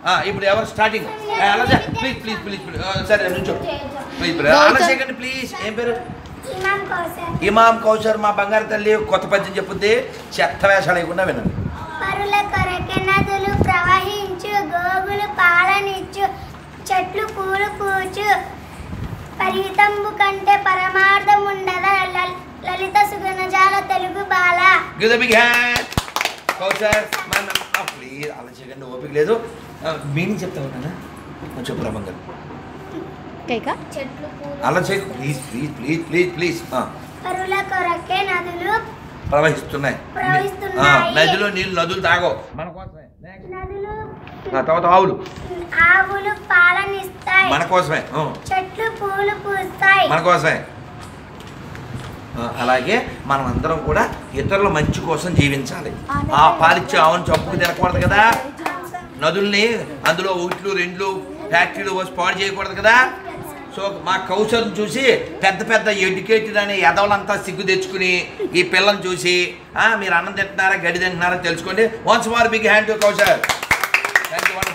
ఆ, ఇప్పుడు ఎవరు స్టార్టింగ్ అలా ప్లీజ్ ప్లీజ్ ప్లీజ్ ప్లీజ్ సరే నుంచో ప్లీజ్ అలా చేయకండి ప్లీజ్ ఏం పేరు ఇమాం కౌసర్ ఇమాం కౌసర్ మా బంగారు తల్లి కొత్త పద్యం చెప్పుద్ది చెత్త వేషాలు లేకుండా వినండి పరుల కొరకె నదులు ప్రవహించు గోగులు పాలనిచ్చు చెట్లు పూలు పూచు పరిహితంబు కంటే పరమార్థం ఉండద లల్- లలిత సుగణజాల తెలుగు బాల give the big hand Kausar మన ప్లీజ్ అలా చేయకండి ఓపిక లేదు మీనింగ్ చెప్తా ఉన్నానా కొంచెం బంగారు కైక చెట్లు పూలు అలా చేయకు please please please please please పరుల కొరకే నదులు ప్రవహిస్తున్నాయి ప్రవహిస్తున్నాయి. ఆ, నదిలో నీళ్ళు నదులు తాగో మన కోసమే Next. నదులు ఆ, తర్వాత ఆవులు ఆవులు పాలనిస్తాయి మన కోసమే ఆ, చెట్లు పూలు పూస్తాయి మన కోసమే ఆ, అలాగే మనం అందరం కూడా ఇతరుల మంచి కోసం జీవించాలి ఆ పాలిచ్చే ఆవును చంపుకు తినకూడదు కదా నదుల్ని అందులో ఒకట్లు రెండు ఫ్యాక్టరీలు పోసి పాడు చేయకూడదు కదా సో మా కౌశల్ని చూసి పెద్ద పెద్ద ఎడ్యుకేటెడ్ అనే ఎదవలంతా సిగ్గు తెచ్చుకుని ఈ పిల్లని చూసి ఆ, మీరు అన్నం తింటున్నారా గడి తింటున్నారా తెలుసుకోండి once more big hand to Kaushal thank you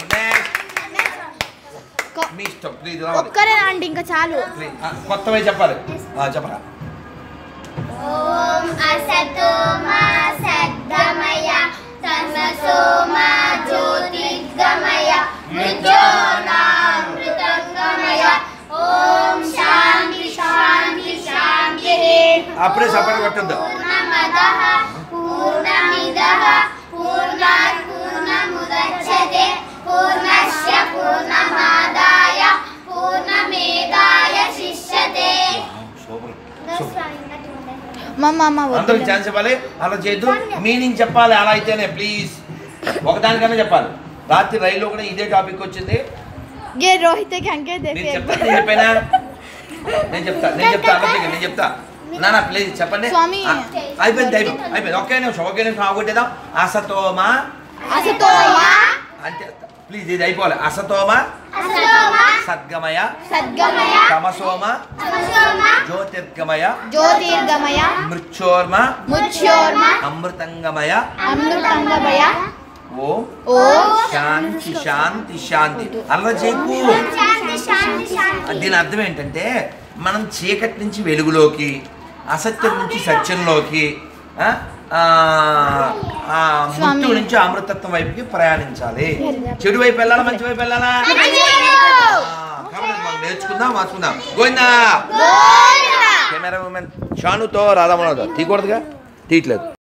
మీ ఇష్టం ప్లీజ్ రావాలి ఒక్కరే అండి ఇంకా చాలు ప్లీజ్ కొత్తవే చెప్పాలి ఆ, చెప్పరా ఓం అసతో మా సద్గమయ తమసో మా జ్యోతిర్గమయ మృత్యోనామృతంగమయ ఓం శాంతి శాంతి శాంతి అప్పుడే సపరేట్ కొట్టద్దు పూర్ణమదః పూర్ణమిదః పూర్ణాత్ పూర్ణముదచ్యతే పూర్ణస్య పూర్ణమాదాయ పూర్ణమేదాయ శిష్యతే సూపర్ సూపర్ మా అమ్మ అందరికి ఛాన్స్ ఇవ్వాలి అలా చేయొద్దు మీనింగ్ చెప్పాలి అలా అయితేనే ప్లీజ్ ఒకదానికన్నా చెప్పాలి రాత్రి రైల్లో కూడా ఇదే టాపిక్ వచ్చింది ये रोहित के अंके నేను देखे చెప్తా నేను చెప్పానా నేను చెప్తా నేను చెప్తా అలా చేయకండి, నేను చెప్తా నానా ప్లీజ్ చెప్పండి స్వామి. ఆ, అయిపోయింది అయిపోయింది అయిపోయింది ఒకే నిమిషం ఒకే నిమిషం ఆగొట్టేద్దాం అసతోమ असतोमा అంటే ప్లీజ్ ఇది అయిపోవాలి అసతోమ అసోమ సద్గమయ सद्गमय తమసోమ తమసోమ జ్యోతిర్గమయ ज्योतिर्गमय మృక్షోర్మ मुच्योर्म అమృతంగమయ अमृतंगमय ఓం ఓం శాంతి శాంతి శాంతి అలా చేయకు శాంతి శాంతి శాంతి దీని అర్థం ఏంటంటే మనం చీకటి నుంచి వెలుగులోకి అసత్యం నుంచి సత్యంలోకి ఆ, ఆ, ఆ, స్వామి. మృత్యు నుంచి అమృతత్వం వైపుకి ప్రయాణించాలి చెడు వైపు వెళ్ళాలా మంచి వైపు వెళ్ళాలా ఆ, కాబట్టి మనం నేర్చుకుందాం మార్చుకుందాం గోవిందా కెమెరా ఉమెన్ షానుతో రాధామోహన్ తీయకూడదుగా తీయట్లేదు